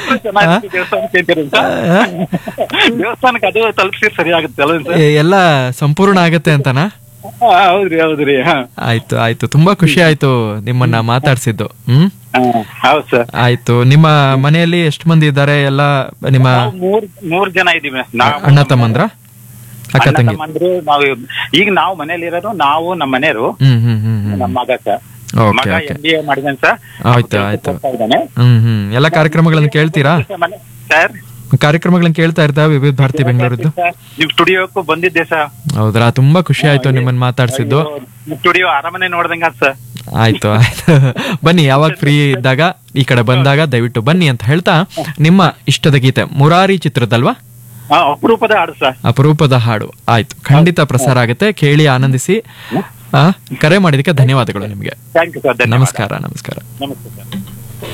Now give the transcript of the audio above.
ಚೆನ್ನಾಗಿರುತ್ತೆ ದೇವಸ್ಥಾನಕ್ಕೆ ಅಂತೀರಿ ಸರ್ ದೇವಸ್ಥಾನಕ್ಕೆ ಅದು ತಲುಪಿಸಿ ಸರಿ ಆಗುತ್ತೆ ಅಲ್ವೇನ್ ಸರ್ ಎ- ಎಲ್ಲ ಸಂಪೂರ್ಣ ಆಗತ್ತೆ ಅಂತನಾ ಹಾ, ಹೌದ್ರಿ ಹೌದ್ರಿ ಹಾ ಆಯ್ತು ಆಯ್ತು ತುಂಬಾ ಖುಷಿ ಆಯ್ತು ನಿಮ್ಮನ್ನ ಮಾತಾಡ್ಸಿದ್ದು ಹ್ಮ್ ಹಾ, ಹೌದ್ ಸರ್ ಆಯ್ತು ನಿಮ್ಮ ಮನೆಯಲ್ಲಿ ಎಷ್ಟು ಮಂದಿ ಇದ್ದಾರೆ ಎಲ್ಲ ನಿಮ್ಮ ನಾವು ಮೂರ್ ಮೂರ್ ಜನ ಇದೀವಿ ನಾವು ಅಣ್ಣ ತಮ್ಮಂದ್ರ ಅಕ್ಕ ಅಣ್ಣ ತಂಗಿ ತಮ್ಮಂದ್ರು ನಾವು ಈಗ ನಾವು ಮನೇಲಿ ಇರೋದು ನಾವು ನಮ್ಮ ಮನೆಯವರು ಹ್ಮ್ ಹ್ಮ್ ಹ್ಮ್ ಹ್ಮ್ ನಮ್ಮ ಮಗ ಸರ್ ಓಕೆ ಮಗ ಓಕೆ ಎಂ ಬಿ ಎ ಮಾಡಿದಾನೆ ಸರ್ ಆಯ್ತು ಆಯ್ತು ಹೋಗ್ತಾ ಇದ್ದಾನೆ ಹ್ಮ್ ಹ್ಮ್ ಎಲ್ಲ ಕಾರ್ಯಕ್ರಮಗಳನ್ನ ಕೇಳ್ತೀರಾ ಮನೆ- ಸರ್ ಕಾರ್ಯಕ್ರಮಗಳನ್ನ ಕೇಳ್ತಾ ಇರ್ತಾ ವಿವಿಧ ಭಾರತಿ ಬೆಂಗಳೂರದ್ದು ಸರ್, ನಿಮ್ ಸ್ಟುಡಿಯೋಕ್ಕೂ ಬಂದಿದ್ದೆ ಸರ್ ಹೌದ್ರಾ ತುಂಬಾ ಖುಷಿ ಆಯ್ತು ನಿಮ್ಮನ್ನ ಮಾತಾಡ್ಸಿದ್ದು ಸ್ಟುಡಿಯೋ ಅರಮನೆ ನೋಡ್ದಂಗ ಸರ್ ಆಯ್ತು ಆಯ್ತು ಬನ್ನಿ ಯಾವಾಗ ಫ್ರೀ ಇದ್ದಾಗ ಈ ಕಡೆ ಬಂದಾಗ ದಯವಿಟ್ಟು ಬನ್ನಿ ಅಂತ ಹೇಳ್ತಾ ನಿಮ್ಮ ಇಷ್ಟದ ಗೀತೆ ಮುರಾರಿ ಚಿತ್ರದಲ್ವಾ ಹಾ, ಅಪರೂಪದ ಹಾಡು ಸರ್ ಅಪರೂಪದ ಹಾಡು ಆಯ್ತು ಖಂಡಿತ ಪ್ರಸಾರ ಆಗುತ್ತೆ ಕೇಳಿ ಆನಂದಿಸಿ ಆ, ಕರೆ ಮಾಡಿದಕ್ಕೆ ಧನ್ಯವಾದಗಳು ನಿಮಗೆ ಥ್ಯಾಂಕ್ ಯು ಸರ್ ಧನ್ಯವಾದ ನಮಸ್ಕಾರ ನಮಸ್ಕಾರ ನಮಸ್ತೆ ಸರ್